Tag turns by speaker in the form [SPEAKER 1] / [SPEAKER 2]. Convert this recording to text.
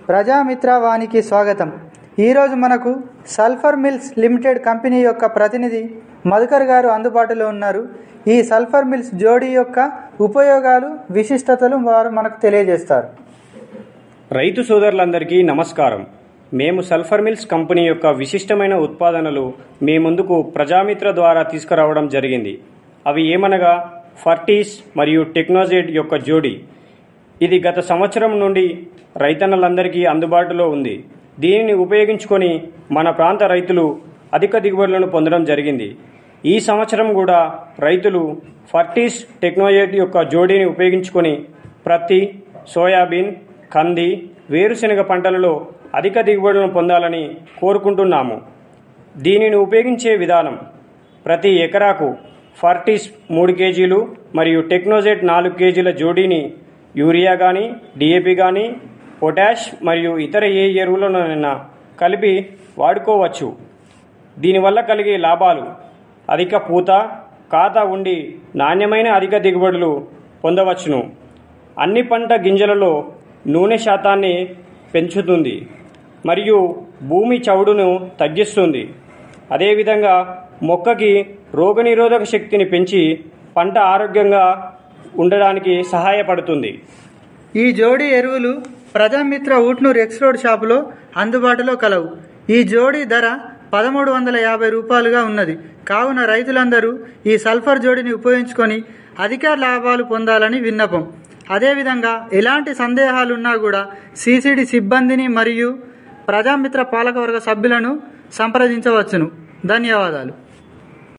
[SPEAKER 1] ప్రజామిత్ర వానికి స్వాగతం ఈరోజు మనకు సల్ఫర్ మిల్స్ లిమిటెడ్ కంపెనీ యొక్క ప్రతినిధి మధుకర్ గారు అందుబాటులో ఉన్నారు ఈ సల్ఫర్ మిల్స్ జోడీ యొక్క ఉపయోగాలు విశిష్టతలు వారు మనకు తెలియజేస్తారు
[SPEAKER 2] రైతు సోదరులందరికీ నమస్కారం మేము సల్ఫర్ మిల్స్ కంపెనీ యొక్క విశిష్టమైన ఉత్పాదనలు మీ ముందుకు ప్రజామిత్ర ద్వారా తీసుకురావడం జరిగింది అవి ఏమనగా ఫర్టీస్ మరియు టెక్నోజెట్ యొక్క జోడి ఇది గత సంవత్సరం నుండి రైతన్నలందరికీ అందుబాటులో ఉంది దీనిని ఉపయోగించుకొని మన ప్రాంత రైతులు అధిక దిగుబడులను పొందడం జరిగింది ఈ సంవత్సరం కూడా రైతులు ఫర్టీస్ టెక్నోజెట్ యొక్క జోడీని ఉపయోగించుకొని ప్రత్తి సోయాబీన్ కంది వేరుశెనగ పంటలలో అధిక దిగుబడులను పొందాలని కోరుకుంటున్నాము దీనిని ఉపయోగించే విధానం ప్రతి ఎకరాకు ఫర్టీస్ మూడు కేజీలు మరియు టెక్నోజెట్ నాలుగు కేజీల జోడీని యూరియా కానీ డిఏపి కానీ పొటాష్ మరియు ఇతర ఏ ఎరువులనైనా కలిపి వాడుకోవచ్చు దీనివల్ల కలిగే లాభాలు అధిక పూత కాత ఉండి నాణ్యమైన అధిక దిగుబడులు పొందవచ్చును అన్ని పంట గింజలలో నూనె శాతాన్ని పెంచుతుంది మరియు భూమి చౌడును తగ్గిస్తుంది అదేవిధంగా మొక్కకి రోగనిరోధక శక్తిని పెంచి పంట ఆరోగ్యంగా ఉండడానికి సహాయపడుతుంది
[SPEAKER 1] ఈ జోడీ ఎరువులు ప్రజామిత్ర ఊట్నూరు ఎక్స్ రోడ్ షాపులో అందుబాటులో కలవు ఈ జోడీ ధర పదమూడు వందల యాభై రూపాయలుగా ఉన్నది కావున రైతులందరూ ఈ సల్ఫర్ జోడిని ఉపయోగించుకొని అధిక లాభాలు పొందాలని విన్నపం అదేవిధంగా ఎలాంటి సందేహాలున్నా కూడా సిసిడి సిబ్బందిని మరియు ప్రజామిత్ర పాలకవర్గ సభ్యులను సంప్రదించవచ్చును ధన్యవాదాలు